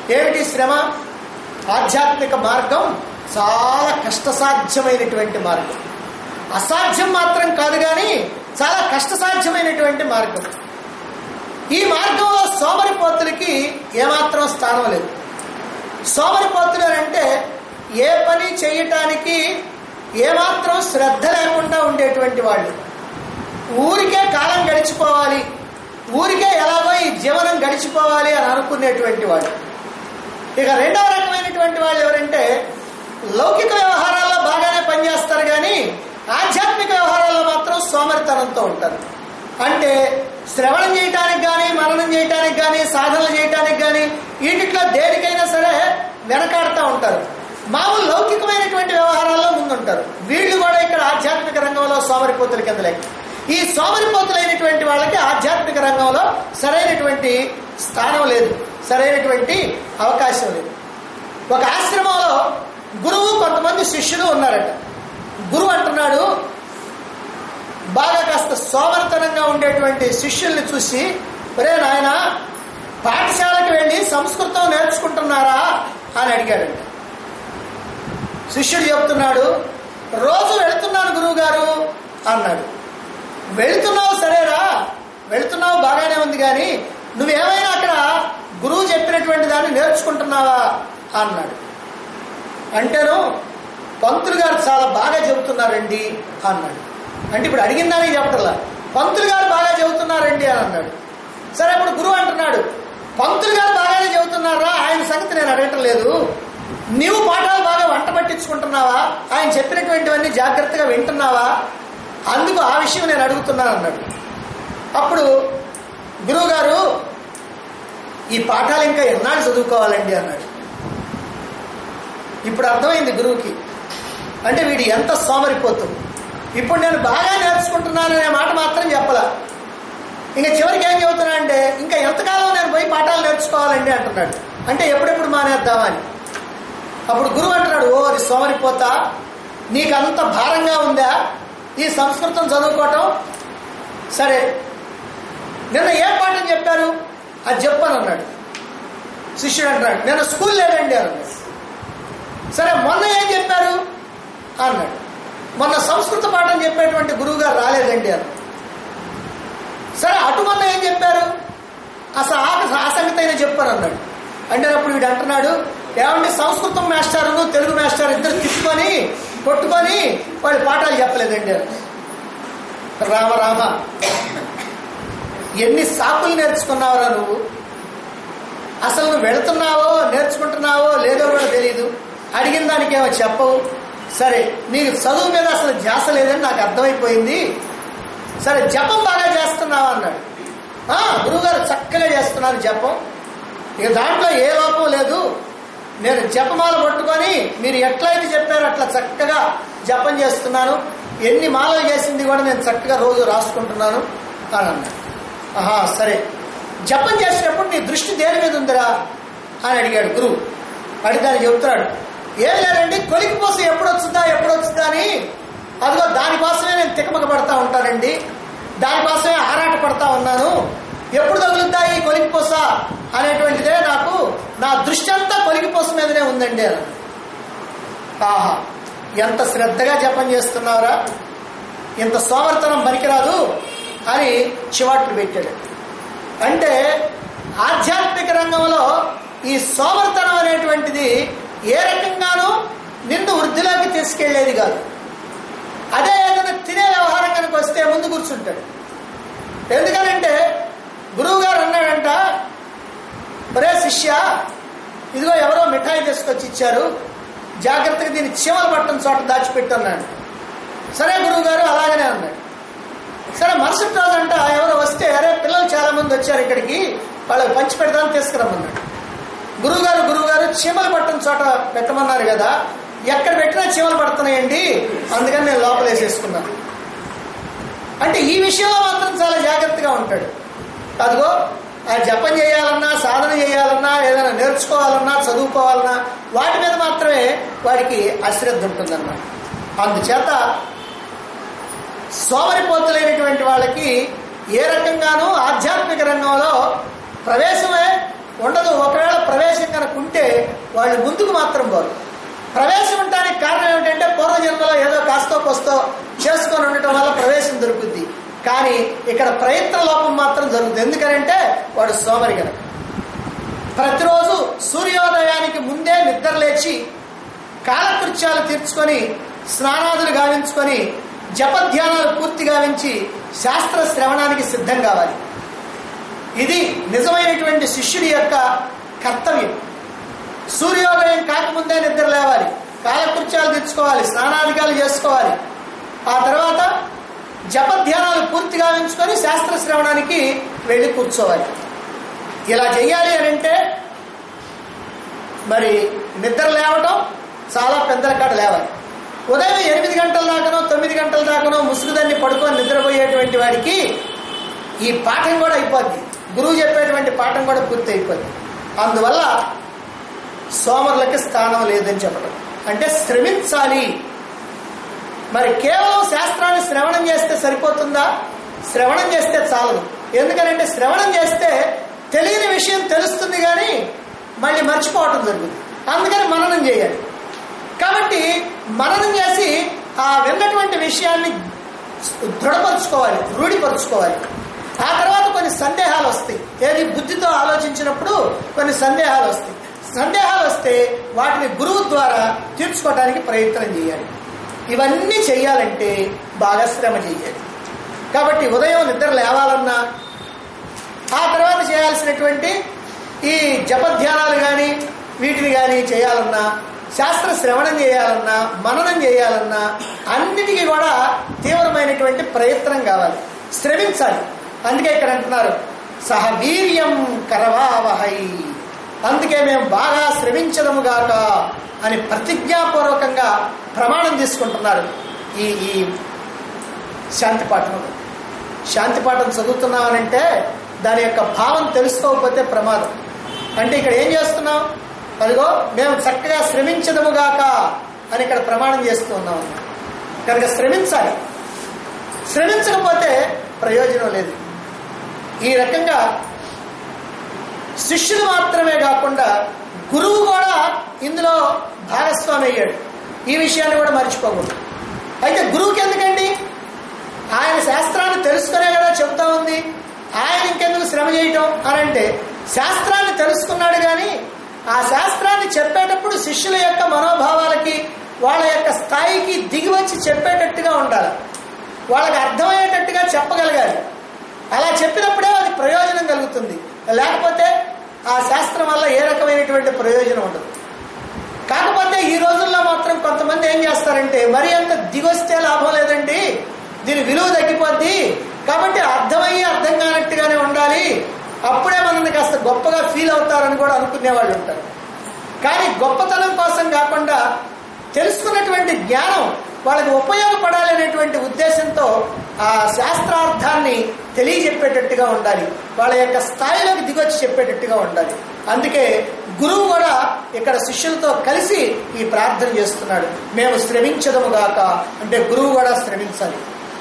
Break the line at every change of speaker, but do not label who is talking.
ఏమిటి శ్రమ ఆధ్యాత్మిక మార్గం చాలా కష్టసాధ్యమైనటువంటి మార్గం అసాధ్యం మాత్రం కాదు కానీ చాలా కష్టసాధ్యమైనటువంటి మార్గం ఈ మార్గంలో సోమరిపోతులకి ఏమాత్రం స్థానం లేదు సోమరిపోతులు అని అంటే ఏ పని చేయటానికి ఏమాత్రం శ్రద్ధ లేకుండా ఉండేటువంటి వాళ్ళు ఊరికే కాలం గడిచిపోవాలి ఊరికే ఎలాగో ఈ జీవనం గడిచిపోవాలి అని అనుకునేటువంటి వాళ్ళు ఇక రెండవ రకమైనటువంటి వాళ్ళు ఎవరంటే లౌకిక వ్యవహారాల్లో బాగానే పనిచేస్తారు కానీ ఆధ్యాత్మిక వ్యవహారాల్లో మాత్రం సోమరితనంతో ఉంటారు అంటే శ్రవణం చేయటానికి కానీ మననం చేయటానికి కానీ సాధనలు చేయటానికి కానీ వీటిట్లో దేనికైనా సరే వెనకాడుతూ ఉంటారు మామూలు లౌకికమైనటువంటి వ్యవహారాల్లో ముందుంటారు వీళ్ళు కూడా ఇక్కడ ఆధ్యాత్మిక రంగంలో సోమరిపోతుల కింద లెక్క ఈ సోమరిపోతులైనటువంటి వాళ్ళకి ఆధ్యాత్మిక రంగంలో సరైనటువంటి స్థానం లేదు సరైనటువంటి అవకాశం లేదు ఒక ఆశ్రమంలో గురువు కొంతమంది శిష్యులు ఉన్నారట గురువు అంటున్నాడు బాగా కాస్త సోమరితనంగా ఉండేటువంటి శిష్యుల్ని చూసి ఒరే నాయన పాఠశాలకు వెళ్ళి సంస్కృతం నేర్చుకుంటున్నారా అని అడిగాడంట శిష్యుడు చెప్తున్నాడు రోజు వెళుతున్నాను గురువు గారు అన్నాడు వెళుతున్నావు సరేరా వెళుతున్నావు బాగానే ఉంది కానీ నువ్వేమైనా అక్కడ గురువు చెప్పినటువంటి దాన్ని నేర్చుకుంటున్నావా అన్నాడు అంటేను పంతులు గారు చాలా బాగా చెబుతున్నారండి అన్నాడు అంటే ఇప్పుడు అడిగిన దానికి చెప్పటల్లా పంతులు గారు బాగా చెబుతున్నారండి అని అన్నాడు సరే ఇప్పుడు గురువు అంటున్నాడు పంతులు గారు బాగానే చెబుతున్నారా ఆయన సంగతి నేను అడగటం లేదు నీవు పాఠాలు బాగా వంట పట్టించుకుంటున్నావా ఆయన చెప్పినటువంటివన్నీ జాగ్రత్తగా వింటున్నావా అందుకు ఆ విషయం నేను అడుగుతున్నాను అన్నాడు అప్పుడు గురువు గారు ఈ పాఠాలు ఇంకా ఎన్నాళ్ళు చదువుకోవాలండి అన్నాడు ఇప్పుడు అర్థమైంది గురువుకి అంటే వీడు ఎంత సోమరిపోతుంది ఇప్పుడు నేను బాగా నేర్చుకుంటున్నాననే మాట మాత్రం చెప్పలా ఇంకా చివరికి ఏం చెబుతున్నా అంటే ఇంకా ఎంతకాలం నేను పోయి పాఠాలు నేర్చుకోవాలండి అంటున్నాడు అంటే ఎప్పుడెప్పుడు మానేద్దామని అప్పుడు గురువు అంటున్నాడు ఓ అది సోమరిపోతా నీకంత భారంగా ఉందా ఈ సంస్కృతం చదువుకోవటం సరే నిన్న ఏ పాఠం చెప్పారు అది చెప్పాను అన్నాడు శిష్యుడు అంటున్నాడు నిన్న స్కూల్ లేదండి అన్నాడు సరే మొన్న ఏం చెప్పారు అన్నాడు మొన్న సంస్కృత పాఠం చెప్పేటువంటి గురువు గారు రాలేదండి అన్నాడు సరే అటు మొన్న ఏం చెప్పారు అసలు ఆ ఆ సంగతి అయినా చెప్పాను అన్నాడు అంటే అప్పుడు వీడు అంటున్నాడు ఏమండి సంస్కృతం మాస్టర్ను తెలుగు మాస్టర్ ఇద్దరు తిప్పుకొని కొట్టుకొని వాళ్ళు పాఠాలు చెప్పలేదండి అన్నాడు. రామ రామ ఎన్ని సాకులు నేర్చుకున్నావురా నువ్వు అసలు నువ్వు వెళుతున్నావో నేర్చుకుంటున్నావో లేదో కూడా తెలియదు అడిగిన దానికేమో చెప్పవు సరే నీకు చదువు మీద అసలు ధ్యాస లేదని నాకు అర్థమైపోయింది సరే జపం బాగా చేస్తున్నావు అన్నాడు "ఆ, గురువుగారు చక్కగా చేస్తున్నారు జపం ఇక దాంట్లో ఏ లోపం లేదు నేను జపమాల పట్టుకొని మీరు ఎట్లయితే చెప్పారో అట్లా చక్కగా జపం చేస్తున్నాను ఎన్ని మాలలు చేసింది కూడా నేను చక్కగా రోజు రాసుకుంటున్నాను అని అన్నాడు ఆహా సరే జపం చేసినప్పుడు నీ దృష్టి దేని మీద ఉందిరా అని అడిగాడు గురువు అడిగి దాన్ని చెబుతున్నాడు ఏం లేదండి కొలికి పోస ఎప్పుడు వచ్చిందా ఎప్పుడు వచ్చిందా అని అదిగో దానికోసమే నేను తికమక పడతా ఉంటానండి దానికోసమే ఆరాట పడతా ఉన్నాను ఎప్పుడు తగులుద్దా ఈ కొలికి పోస అనేటువంటిదే నాకు నా దృష్టి అంతా కొలికి పోస మీదనే ఉందండి అన్నాడు. ఆహా ఎంత శ్రద్ధగా జపం చేస్తున్నావురా ఇంత సోమర్తనం పనికిరాదు అని చివాట్లు పెట్టాడు అంటే ఆధ్యాత్మిక రంగంలో ఈ సోమర్తనం అనేటువంటిది ఏ రకంగానూ నిన్ను వృద్ధిలోకి తీసుకెళ్లేది కాదు అదే ఏదైనా తినే వ్యవహారం కనుక వస్తే ముందు కూర్చుంటాడు ఎందుకనంటే గురువు గారు అన్నాడంట ఒరే శిష్య ఇదిగో ఎవరో మిఠాయి తీసుకొచ్చి ఇచ్చారు జాగ్రత్తగా దీన్ని చీమలు పట్టడం చోట దాచిపెట్టన్నాడు సరే గురువు గారు అలాగనే అన్నాడు సరే మరుసటి రోజు అంట ఎవరో వస్తే అరే పిల్లలు చాలా మంది వచ్చారు ఇక్కడికి వాళ్ళకి పంచి పెడదామని తీసుకురమ్మన్నాడు గురువుగారు గురువుగారు చీమలు పట్టడం చోట పెట్టమన్నారు కదా ఎక్కడ పెట్టినా చీమలు పడుతున్నాయండి అందుకని నేను లోపల వేసేసుకున్నాను అంటే ఈ విషయంలో మాత్రం చాలా జాగ్రత్తగా ఉంటాడు అదిగో ఆ జపం చేయాలన్నా సాధన చేయాలన్నా ఏదైనా నేర్చుకోవాలన్నా చదువుకోవాలన్నా వాటి మీద మాత్రమే వాడికి అశ్రద్ధ ఉంటుందన్నమాట అందుచేత సోమరిపోతులైనటువంటి వాళ్ళకి ఏ రకంగానూ ఆధ్యాత్మిక రంగంలో ప్రవేశమే ఉండదు ఒకవేళ ప్రవేశం కనుక ఉంటే వాళ్ళు ముందుకు మాత్రం పోరు ప్రవేశం ఉండడానికి కారణం ఏమిటంటే పూర్వజన్మలో ఏదో కాస్తో కొస్తో చేసుకొని ఉండటం వల్ల ప్రవేశం దొరుకుద్ది కానీ ఇక్కడ ప్రయత్న లోపం మాత్రం జరుగుతుంది ఎందుకనంటే వాడు సోమరి కనుక ప్రతిరోజు సూర్యోదయానికి ముందే నిద్ర లేచి కాలకృత్యాలు తీర్చుకొని స్నానాదులు గావించుకొని జపధ్యానాలు పూర్తి గావించి శాస్త్ర శ్రవణానికి సిద్ధం కావాలి ఇది నిజమైనటువంటి శిష్యుడి యొక్క కర్తవ్యం సూర్యోదయం కాకముందే నిద్ర లేవాలి కాలకృత్యాలు తెచ్చుకోవాలి స్నానాధికాలు చేసుకోవాలి ఆ తర్వాత జపధ్యానాలు పూర్తి గావించుకొని శాస్త్ర శ్రవణానికి వెళ్ళి కూర్చోవాలి ఇలా చెయ్యాలి అని అంటే మరి నిద్ర లేవటం చాలా పెద్దల కాడ లేవాలి ఉదయం ఎనిమిది గంటల దాకానో తొమ్మిది గంటల దాకానో ముసుగుదాన్ని పడుకొని నిద్రపోయేటువంటి వాడికి ఈ పాఠం కూడా అయిపోద్ది గురువు చెప్పేటువంటి పాఠం కూడా పూర్తి అయిపోద్ది అందువల్ల సోమరులకి స్థానం లేదని చెప్పడం అంటే శ్రమించాలి మరి కేవలం శాస్త్రాన్ని శ్రవణం చేస్తే సరిపోతుందా శ్రవణం చేస్తే చాలదు ఎందుకనంటే శ్రవణం చేస్తే తెలియని విషయం తెలుస్తుంది కానీ మళ్ళీ మర్చిపోవటం జరుగుతుంది అందుకని మననం చేయాలి కాబట్టి మననం చేసి ఆ విన్నటువంటి విషయాన్ని దృఢపరుచుకోవాలి రూఢిపరుచుకోవాలి ఆ తర్వాత కొన్ని సందేహాలు వస్తాయి ఏది బుద్ధితో ఆలోచించినప్పుడు కొన్ని సందేహాలు వస్తాయి సందేహాలు వస్తే వాటిని గురువు ద్వారా తీర్చుకోవడానికి ప్రయత్నం చేయాలి ఇవన్నీ చేయాలంటే బాగా శ్రమ చేయాలి కాబట్టి ఉదయం నిద్ర లేవాలన్నా ఆ తర్వాత చేయాల్సినటువంటి ఈ జపధ్యానాలు కానీ వీటిని కానీ చేయాలన్నా శాస్త్ర శ్రవణం చేయాలన్నా మననం చేయాలన్నా అన్నిటికీ కూడా తీవ్రమైనటువంటి ప్రయత్నం కావాలి శ్రమించాలి అందుకే ఇక్కడ అంటున్నారు సహ వీర్యం కరవావహై అందుకే మేము బాగా శ్రమించదముగాక అని ప్రతిజ్ఞాపూర్వకంగా ప్రమాణం తీసుకుంటున్నారు ఈ ఈ శాంతి పాఠంలో శాంతి పాఠం చదువుతున్నామనంటే దాని యొక్క భావం తెలుసుకోకపోతే ప్రమాదం అంటే ఇక్కడ ఏం చేస్తున్నాం అదిగో మేము చక్కగా శ్రమించదముగాక అని ఇక్కడ ప్రమాణం చేస్తూ ఉన్నాం కనుక శ్రమించాలి శ్రమించకపోతే ప్రయోజనం లేదు ఈ రకంగా శిష్యులు మాత్రమే కాకుండా గురువు కూడా ఇందులో భాగస్వామి అయ్యాడు ఈ విషయాన్ని కూడా మర్చిపోకూడదు అయితే గురువుకి ఎందుకండి ఆయన శాస్త్రాన్ని తెలుసుకునే కదా చెప్తా ఉంది ఆయన ఇంకెందుకు శ్రమ చేయటం అని అంటే శాస్త్రాన్ని తెలుసుకున్నాడు కానీ ఆ శాస్త్రాన్ని చెప్పేటప్పుడు శిష్యుల యొక్క మనోభావాలకి వాళ్ళ యొక్క స్థాయికి దిగి వచ్చి చెప్పేటట్టుగా ఉండాలి వాళ్ళకి అర్థమయ్యేటట్టుగా చెప్పగలగాలి అలా చెప్పినప్పుడే అది ప్రయోజనం కలుగుతుంది లేకపోతే ఆ శాస్త్రం వల్ల ఏ రకమైనటువంటి ప్రయోజనం ఉండదు కాకపోతే ఈ రోజుల్లో మాత్రం కొంతమంది ఏం చేస్తారంటే మరి అంత దిగొస్తే లాభం లేదండి దీని విలువ తగ్గిపోద్ది కాబట్టి అర్థమయ్యి అర్థం కానట్టుగానే ఉండాలి అప్పుడే మనల్ని కాస్త గొప్పగా ఫీల్ అవుతారని కూడా అనుకునే వాళ్ళు ఉంటారు కానీ గొప్పతనం కోసం కాకుండా తెలుసుకున్నటువంటి జ్ఞానం వాళ్ళకి ఉపయోగపడాలి అనేటువంటి ఉద్దేశంతో ఆ శాస్త్రార్థాన్ని తెలియజెప్పేటట్టుగా ఉండాలి వాళ్ళ యొక్క స్థాయిలోకి దిగొచ్చి చెప్పేటట్టుగా ఉండాలి అందుకే గురువు కూడా ఇక్కడ శిష్యులతో కలిసి ఈ ప్రార్థన చేస్తున్నాడు మేము శ్రమించదము గాక అంటే గురువు కూడా శ్రమించాలి